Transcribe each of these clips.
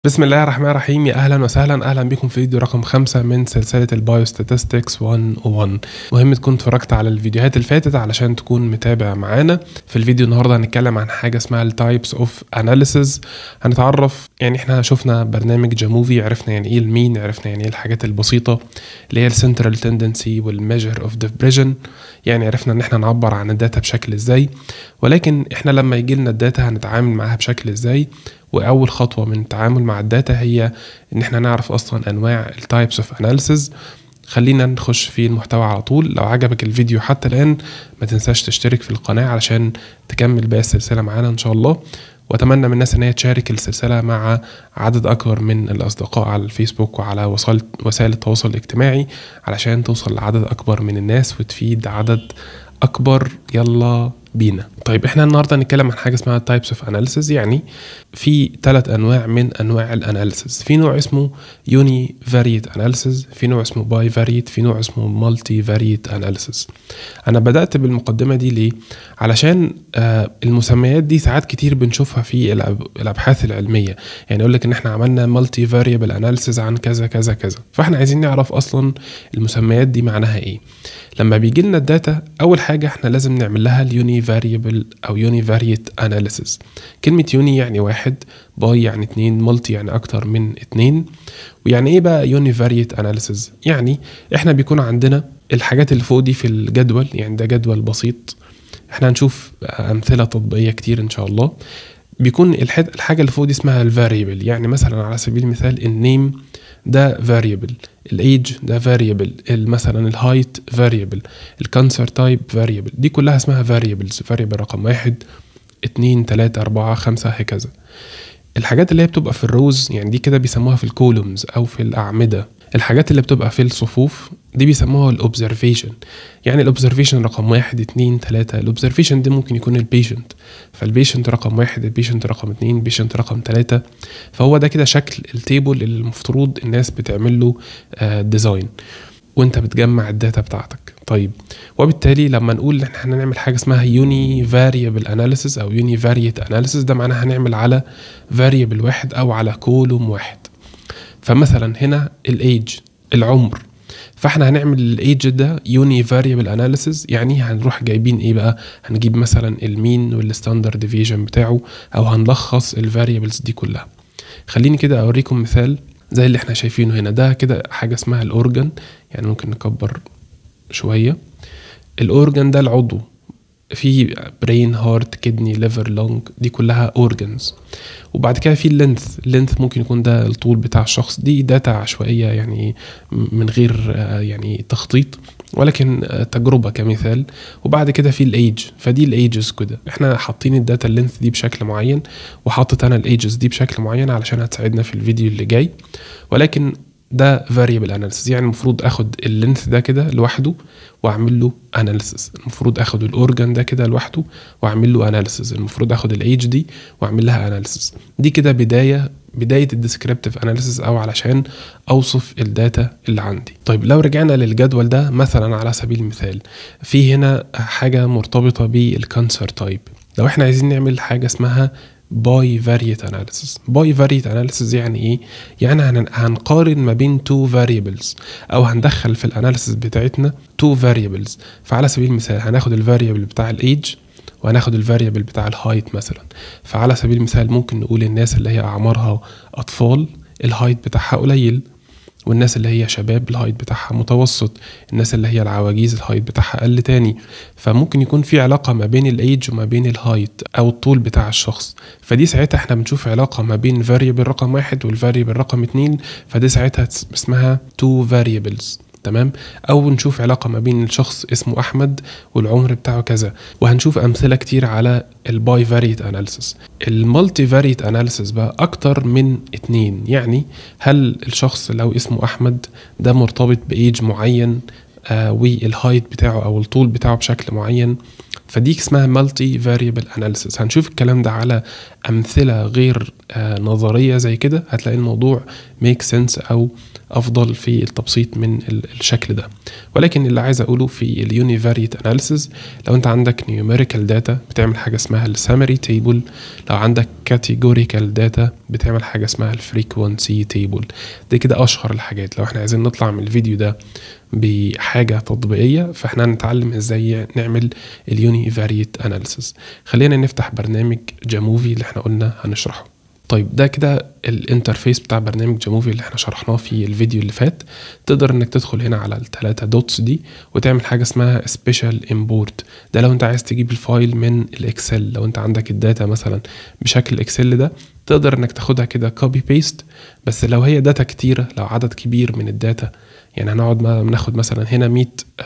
بسم الله الرحمن الرحيم يا اهلا وسهلا اهلا بكم في فيديو رقم خمسة من سلسلة البايو ستاتستكس 101 مهم تكون اتفرجت على الفيديوهات اللي فاتت علشان تكون متابع معانا في الفيديو النهارده هنتكلم عن حاجة اسمها التايبس اوف اناليسز هنتعرف يعني احنا شفنا برنامج جاموفي عرفنا يعني ايه المين عرفنا يعني ايه الحاجات البسيطة اللي هي السنترال تندنسي والميجر اوف ديفريجن يعني عرفنا ان احنا نعبر عن الداتا بشكل ازاي ولكن احنا لما يجي لنا الداتا هنتعامل معاها بشكل ازاي واول خطوه من التعامل مع الداتا هي ان احنا نعرف اصلا انواع التايبس اوف اناليسز خلينا نخش في المحتوى على طول لو عجبك الفيديو حتى الان ما تنساش تشترك في القناه علشان تكمل باقي السلسله معانا ان شاء الله واتمنى من الناس ان هي تشارك السلسله مع عدد اكبر من الاصدقاء على الفيسبوك وعلى وسائل التواصل الاجتماعي علشان توصل لعدد اكبر من الناس وتفيد عدد اكبر يلا بينا طيب احنا النهارده هنتكلم عن حاجه اسمها تايبس اوف اناليسيز يعني في ثلاث انواع من انواع الاناليسيز في نوع اسمه يوني فاريت اناليسيز في نوع اسمه باي فاريت في نوع اسمه مالتي فاريت اناليسيز انا بدات بالمقدمه دي ليه علشان آه المسميات دي ساعات كتير بنشوفها في الابحاث العلميه يعني يقول لك ان احنا عملنا مالتي فاريبل اناليسيز عن كذا كذا كذا فاحنا عايزين نعرف اصلا المسميات دي معناها ايه لما بيجي لنا الداتا اول حاجه احنا لازم نعمل لها اليوني فاريبل او يوني فاريت اناليسيز كلمه يوني يعني واحد باي يعني اتنين مالتي يعني اكتر من اتنين ويعني ايه بقى يوني فاريت اناليسيز يعني احنا بيكون عندنا الحاجات اللي فوق دي في الجدول يعني ده جدول بسيط احنا هنشوف امثله تطبيقيه كتير ان شاء الله بيكون الحاجه اللي فوق دي اسمها الفاريبل يعني مثلا على سبيل المثال النيم ده فاريبل الايج ده فاريبل مثلا الهايت فاريبل الكانسر تايب فاريبل دي كلها اسمها فاريبلز فاريبل رقم واحد اتنين تلاتة أربعة خمسة هكذا الحاجات اللي هي بتبقى في الروز يعني دي كده بيسموها في الكولومز أو في الأعمدة الحاجات اللي بتبقى في الصفوف دي بيسموها الاوبزرفيشن يعني الاوبزرفيشن رقم واحد اتنين تلاتة الاوبزرفيشن ده ممكن يكون البيشنت فالبيشنت رقم واحد البيشنت رقم اتنين البيشنت رقم تلاتة فهو ده كده شكل التيبل اللي المفترض الناس بتعمل له ديزاين وانت بتجمع الداتا بتاعتك طيب وبالتالي لما نقول ان احنا هنعمل حاجه اسمها يوني فاريبل اناليسيس او يوني فاريت اناليسيس ده معناها هنعمل على فاريبل واحد او على كولوم واحد فمثلا هنا الايج العمر فاحنا هنعمل الايج ده يوني فاريبل اناليسيز يعني هنروح جايبين ايه بقى هنجيب مثلا المين والستاندرد ديفيجن بتاعه او هنلخص الفاريبلز دي كلها خليني كده اوريكم مثال زي اللي احنا شايفينه هنا ده كده حاجه اسمها الاورجن يعني ممكن نكبر شويه الاورجن ده العضو في برين هارت كدني ليفر لونج دي كلها اورجنز وبعد كده في اللينث اللينث ممكن يكون ده الطول بتاع الشخص دي داتا عشوائيه يعني من غير يعني تخطيط ولكن تجربه كمثال وبعد كده في الايج فدي الايجز كده احنا حاطين الداتا اللينث دي بشكل معين وحاطط انا الايجز دي بشكل معين علشان هتساعدنا في الفيديو اللي جاي ولكن ده فاريبل اناليسيس يعني المفروض اخد اللينث ده كده لوحده واعمل له اناليسيس المفروض اخد الاورجان ده كده لوحده واعمل له اناليسيس المفروض اخد الايج دي واعمل لها اناليسيس دي كده بدايه بدايه الديسكريبتيف اناليسيس او علشان اوصف الداتا اللي عندي طيب لو رجعنا للجدول ده مثلا على سبيل المثال في هنا حاجه مرتبطه بالكانسر تايب لو احنا عايزين نعمل حاجه اسمها باي فاريت اناليسيس باي فاريت اناليسيس يعني ايه يعني هنقارن ما بين تو فاريبلز او هندخل في الاناليسيس بتاعتنا تو فاريبلز فعلى سبيل المثال هناخد الفاريبل بتاع الايج وهناخد الفاريبل بتاع الهايت مثلا فعلى سبيل المثال ممكن نقول الناس اللي هي اعمارها اطفال الهايت بتاعها قليل والناس اللي هي شباب الهايت بتاعها متوسط الناس اللي هي العواجيز الهايت بتاعها اقل تاني فممكن يكون في علاقة ما بين الايج وما بين الهايت او الطول بتاع الشخص فدي ساعتها احنا بنشوف علاقة ما بين فاريبل رقم واحد والفاريبل رقم اتنين فدي ساعتها اسمها تو فاريبلز تمام او نشوف علاقه ما بين الشخص اسمه احمد والعمر بتاعه كذا وهنشوف امثله كتير على الباي فاريت اناليسيس المالتي فاريت اناليسيس بقى اكتر من اتنين يعني هل الشخص لو اسمه احمد ده مرتبط بايج معين آه والهايت بتاعه او الطول بتاعه بشكل معين فدي اسمها مالتي فاريبل اناليسيس هنشوف الكلام ده على امثله غير آه نظريه زي كده هتلاقي الموضوع ميك سنس او افضل في التبسيط من الشكل ده ولكن اللي عايز اقوله في اليونيفاريت اناليسيز لو انت عندك نيوميريكال داتا بتعمل حاجه اسمها السامري تيبل لو عندك كاتيجوريكال داتا بتعمل حاجه اسمها الفريكوانسي تيبل دي كده اشهر الحاجات لو احنا عايزين نطلع من الفيديو ده بحاجه تطبيقيه فاحنا هنتعلم ازاي نعمل اليوني فاريت اناليسيس خلينا نفتح برنامج جاموفي اللي احنا قلنا هنشرحه طيب ده كده الانترفيس بتاع برنامج جاموفي اللي احنا شرحناه في الفيديو اللي فات تقدر انك تدخل هنا على الثلاثه دوتس دي وتعمل حاجه اسمها سبيشال امبورت ده لو انت عايز تجيب الفايل من الاكسل لو انت عندك الداتا مثلا بشكل الاكسل ده تقدر انك تاخدها كده كوبي بيست بس لو هي داتا كتيره لو عدد كبير من الداتا يعني هنقعد ناخد مثلا هنا 100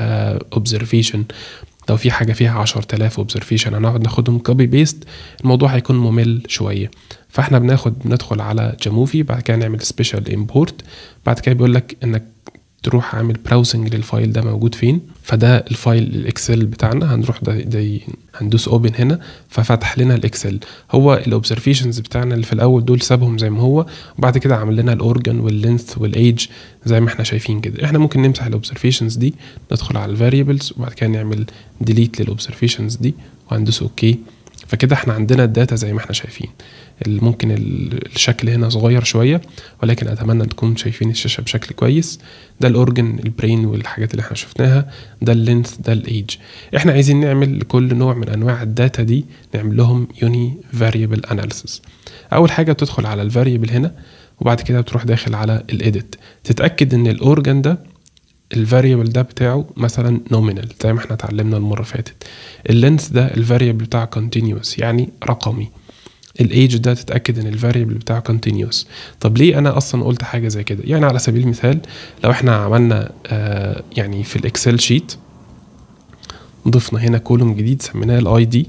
اوبزرفيشن لو في حاجه فيها 10000 اوبزرفيشن هنقعد ناخدهم كوبي بيست الموضوع هيكون ممل شويه فاحنا بناخد ندخل على جاموفي بعد كده نعمل سبيشال امبورت بعد كده بيقول لك انك تروح عامل براوسنج للفايل ده موجود فين فده الفايل الاكسل بتاعنا هنروح ده, ده هندوس اوبن هنا ففتح لنا الاكسل هو الاوبزرفيشنز بتاعنا اللي في الاول دول سابهم زي ما هو وبعد كده عمل لنا الاورجن واللينث والايج زي ما احنا شايفين كده احنا ممكن نمسح الاوبزرفيشنز دي ندخل على الفاريبلز وبعد كده نعمل ديليت للاوبزرفيشنز دي وهندوس اوكي فكده احنا عندنا الداتا زي ما احنا شايفين ممكن الشكل هنا صغير شوية ولكن أتمنى أن تكونوا شايفين الشاشة بشكل كويس ده الأورجن البرين والحاجات اللي احنا شفناها ده اللينث ده الإيج احنا عايزين نعمل لكل نوع من أنواع الداتا دي نعمل لهم يوني فاريبل أناليسيس أول حاجة بتدخل على الفاريبل هنا وبعد كده بتروح داخل على الإيديت تتأكد إن الأورجن ده الفاريبل ده بتاعه مثلا نومينال زي ما احنا اتعلمنا المره اللي فاتت اللينث ده الفاريبل بتاعه كونتينيوس يعني رقمي الايج ده تتاكد ان الفاريبل بتاعه كونتينيوس طب ليه انا اصلا قلت حاجه زي كده يعني على سبيل المثال لو احنا عملنا آه يعني في الاكسل شيت ضفنا هنا كولوم جديد سميناه الاي دي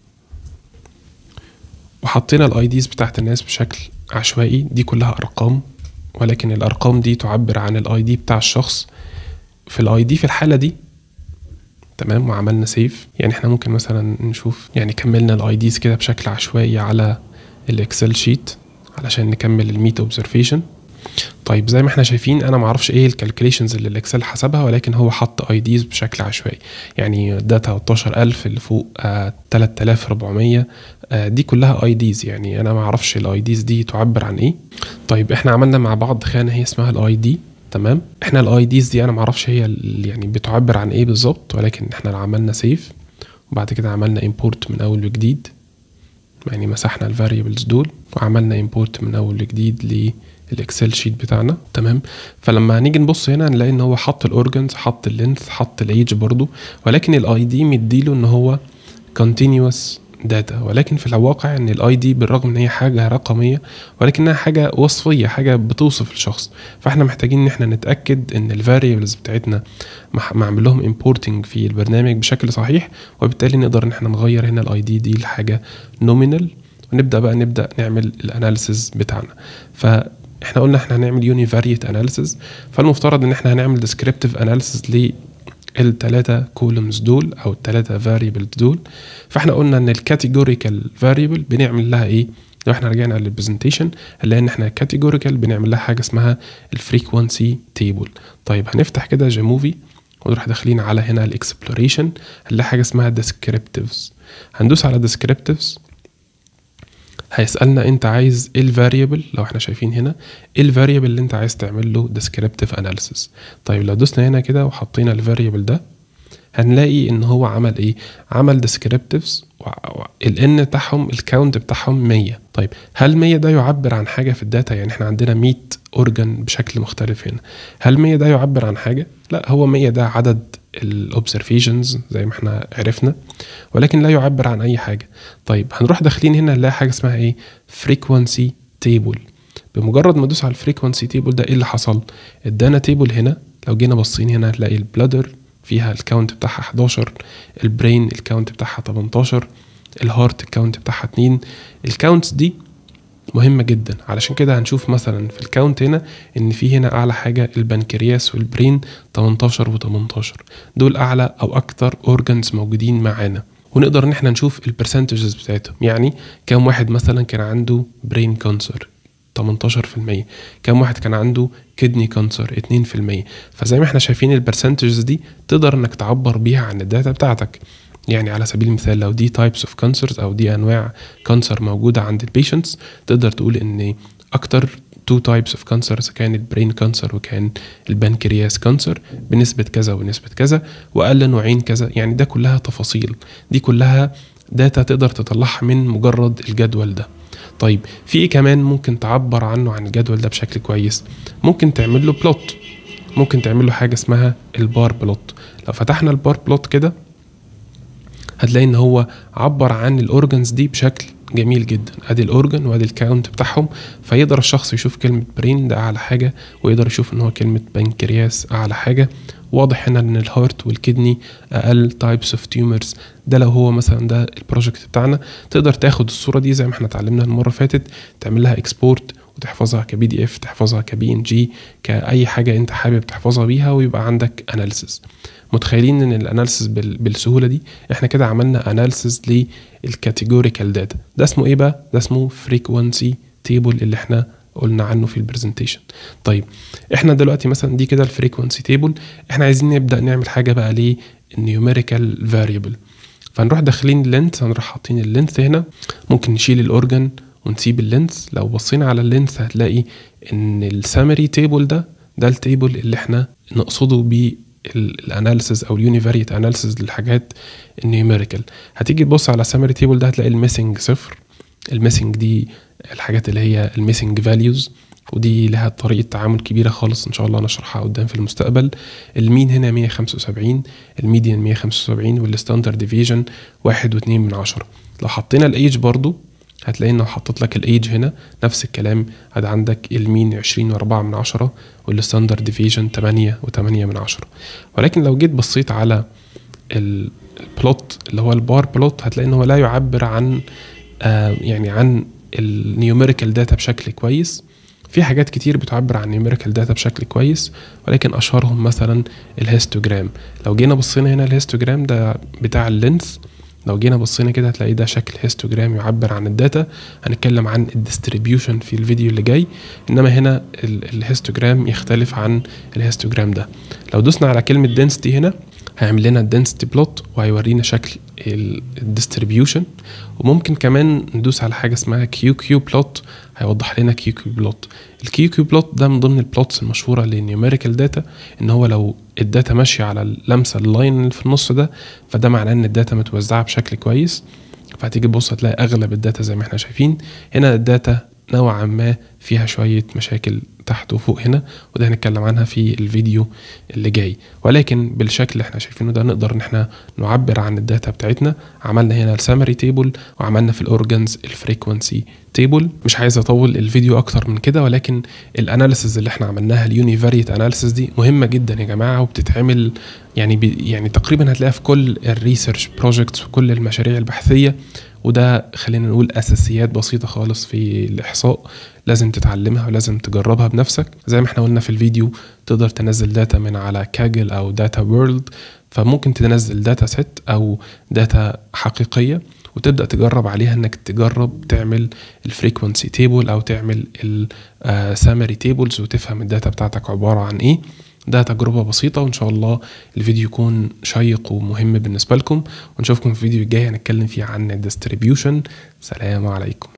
وحطينا الاي ديز بتاعت الناس بشكل عشوائي دي كلها ارقام ولكن الارقام دي تعبر عن الاي دي بتاع الشخص في الاي دي في الحاله دي تمام وعملنا سيف يعني احنا ممكن مثلا نشوف يعني كملنا الاي ديز كده بشكل عشوائي على الاكسل شيت علشان نكمل الميت اوبزرفيشن طيب زي ما احنا شايفين انا ما اعرفش ايه الكالكوليشنز اللي الاكسل حسبها ولكن هو حط اي ديز بشكل عشوائي يعني ده 13000 اللي فوق آه 3400 آه دي كلها اي ديز يعني انا ما اعرفش الاي ديز دي تعبر عن ايه طيب احنا عملنا مع بعض خانه هي اسمها الاي دي تمام احنا الاي ديز دي انا ما اعرفش هي يعني بتعبر عن ايه بالظبط ولكن احنا عملنا سيف وبعد كده عملنا امبورت من اول وجديد يعني مسحنا الفاريبلز دول وعملنا امبورت من اول وجديد للاكسل شيت بتاعنا تمام فلما هنيجي نبص هنا هنلاقي ان هو حط الاورجنز حط اللينث حط الايج برضو ولكن الاي دي مديله ان هو continuous داتا ولكن في الواقع ان الاي دي بالرغم ان هي حاجه رقميه ولكنها حاجه وصفيه حاجه بتوصف الشخص فاحنا محتاجين ان احنا نتاكد ان الفاريبلز بتاعتنا معمول لهم امبورتنج في البرنامج بشكل صحيح وبالتالي نقدر ان احنا نغير هنا الاي دي دي لحاجه نومينال ونبدا بقى نبدا نعمل الاناليسيز بتاعنا ف احنا قلنا احنا هنعمل يوني فاريت اناليسيز فالمفترض ان احنا هنعمل ديسكريبتيف اناليسيز التلاتة كولومز دول او التلاتة فاريبلز دول فاحنا قلنا ان الكاتيجوريكال فاريبل بنعمل لها ايه لو احنا رجعنا للبرزنتيشن هنلاقي ان احنا كاتيجوريكال بنعمل لها حاجه اسمها الفريكوانسي تيبل طيب هنفتح كده جاموفي ونروح داخلين على هنا الاكسبلوريشن هنلاقي حاجه اسمها ديسكريبتيفز هندوس على ديسكريبتيفز هيسالنا انت عايز ايه الفاريبل لو احنا شايفين هنا ايه الفاريبل اللي انت عايز تعمل له ديسكريبتيف اناليسيس طيب لو دوسنا هنا كده وحطينا الفاريبل ده هنلاقي ان هو عمل ايه عمل ديسكريبتيفز الان بتاعهم الكاونت بتاعهم 100 طيب هل 100 ده يعبر عن حاجه في الداتا يعني احنا عندنا 100 اورجان بشكل مختلف هنا هل 100 ده يعبر عن حاجه لا هو 100 ده عدد الاوبزرفيشنز زي ما احنا عرفنا ولكن لا يعبر عن اي حاجه طيب هنروح داخلين هنا نلاقي حاجه اسمها ايه فريكوانسي تيبل بمجرد ما ادوس على الفريكوانسي تيبل ده ايه اللي حصل ادانا تيبل هنا لو جينا باصين هنا هتلاقي البلادر فيها الكاونت بتاعها 11 البرين الكاونت بتاعها 18 الهارت الكاونت بتاعها 2 الكاونتس دي مهمة جدا علشان كده هنشوف مثلا في الكاونت هنا ان في هنا اعلى حاجة البنكرياس والبرين 18 و 18 دول اعلى او اكتر اورجانز موجودين معانا ونقدر ان احنا نشوف البرسنتجز بتاعتهم يعني كام واحد مثلا كان عنده برين كانسر 18% كم واحد كان عنده كدني كانسر 2% فزي ما احنا شايفين البرسنتجز دي تقدر انك تعبر بيها عن الداتا بتاعتك يعني على سبيل المثال لو دي تايبس اوف كانسرز او دي انواع كانسر موجوده عند البيشنتس تقدر تقول ان اكتر تو تايبس اوف كانسر كان البرين كانسر وكان البنكرياس كانسر بنسبه كذا ونسبه كذا واقل نوعين كذا يعني ده كلها تفاصيل دي كلها داتا تقدر تطلعها من مجرد الجدول ده طيب في ايه كمان ممكن تعبر عنه عن الجدول ده بشكل كويس ممكن تعمل له بلوت ممكن تعمل له حاجه اسمها البار بلوت لو فتحنا البار بلوت كده هتلاقي ان هو عبر عن الاورجنز دي بشكل جميل جدا ادي الاورجن وادي الكاونت بتاعهم فيقدر الشخص يشوف كلمه برين ده اعلى حاجه ويقدر يشوف ان هو كلمه بنكرياس اعلى حاجه واضح هنا ان الهارت والكدني اقل تايبس اوف تيومرز ده لو هو مثلا ده البروجكت بتاعنا تقدر تاخد الصوره دي زي ما احنا اتعلمنا المره اللي فاتت تعمل لها اكسبورت وتحفظها كبي دي اف تحفظها كبي ان جي كاي حاجه انت حابب تحفظها بيها ويبقى عندك اناليسز متخيلين ان الاناليسز بالسهوله دي احنا كده عملنا اناليسز للكاتيجوريكال داتا ده اسمه ايه بقى ده اسمه فريكوانسي تيبل اللي احنا قلنا عنه في البرزنتيشن طيب احنا دلوقتي مثلا دي كده الفريكوانسي تيبل احنا عايزين نبدا نعمل حاجه بقى للنيوميريكال فاريبل فنروح داخلين اللينث هنروح حاطين اللينث هنا ممكن نشيل الاورجن ونسيب اللينث لو بصينا على اللينث هتلاقي ان السامري تيبل ده ده التيبل اللي احنا نقصده بيه الاناليسز او اليونيفاريت اناليسز للحاجات النيوميريكال هتيجي تبص على سامري تيبل ده هتلاقي الميسنج صفر الميسنج دي الحاجات اللي هي الميسنج فاليوز ودي لها طريقة تعامل كبيرة خالص إن شاء الله نشرحها قدام في المستقبل المين هنا 175 الميديان 175 والستاندرد ديفيجن واحد واتنين من عشرة لو حطينا الايج برضو هتلاقي انه حاطط لك الايج هنا نفس الكلام هذا عندك المين 20 و4 من عشرة والستاندرد ديفيجن 8 و8 من عشرة ولكن لو جيت بصيت على البلوت اللي هو البار بلوت هتلاقي ان هو لا يعبر عن آه يعني عن النيوميريكال داتا بشكل كويس في حاجات كتير بتعبر عن نيوميريكال داتا بشكل كويس ولكن اشهرهم مثلا الهيستوجرام لو جينا بصينا هنا الهيستوجرام ده بتاع اللينس لو جينا بصينا كده هتلاقي ده شكل هيستوجرام يعبر عن الداتا هنتكلم عن الديستريبيوشن في الفيديو اللي جاي انما هنا الهيستوجرام يختلف عن الهيستوجرام ده لو دوسنا على كلمه density هنا هيعمل لنا الدنسيتي بلوت وهيورينا شكل الديستريبيوشن وممكن كمان ندوس على حاجه اسمها كيو كيو بلوت هيوضح لنا كيو كيو بلوت الكيو كيو بلوت ده من ضمن البلوتس المشهوره للنيوميريكال داتا ان هو لو الداتا ماشيه على اللمسه اللاين اللي في النص ده فده معناه ان الداتا متوزعه بشكل كويس فهتيجي تبص هتلاقي اغلب الداتا زي ما احنا شايفين هنا الداتا نوعا ما فيها شوية مشاكل تحت وفوق هنا وده هنتكلم عنها في الفيديو اللي جاي ولكن بالشكل اللي احنا شايفينه ده نقدر ان احنا نعبر عن الداتا بتاعتنا عملنا هنا السامري تيبل وعملنا في الاورجنز الفريكونسي تيبل مش عايز اطول الفيديو اكتر من كده ولكن الاناليسز اللي احنا عملناها اليونيفاريت اناليسز دي مهمه جدا يا جماعه وبتتعمل يعني بي يعني تقريبا هتلاقيها في كل الريسيرش بروجكتس وكل المشاريع البحثيه وده خلينا نقول اساسيات بسيطه خالص في الاحصاء لازم تتعلمها ولازم تجربها بنفسك زي ما احنا قلنا في الفيديو تقدر تنزل داتا من على كاجل او داتا وورلد فممكن تنزل داتا سيت او داتا حقيقيه وتبدا تجرب عليها انك تجرب تعمل الفريكونسي تيبل او تعمل السامري تيبلز وتفهم الداتا بتاعتك عباره عن ايه ده تجربة بسيطة وإن شاء الله الفيديو يكون شيق ومهم بالنسبة لكم ونشوفكم في الفيديو الجاي هنتكلم فيه عن الديستريبيوشن سلام عليكم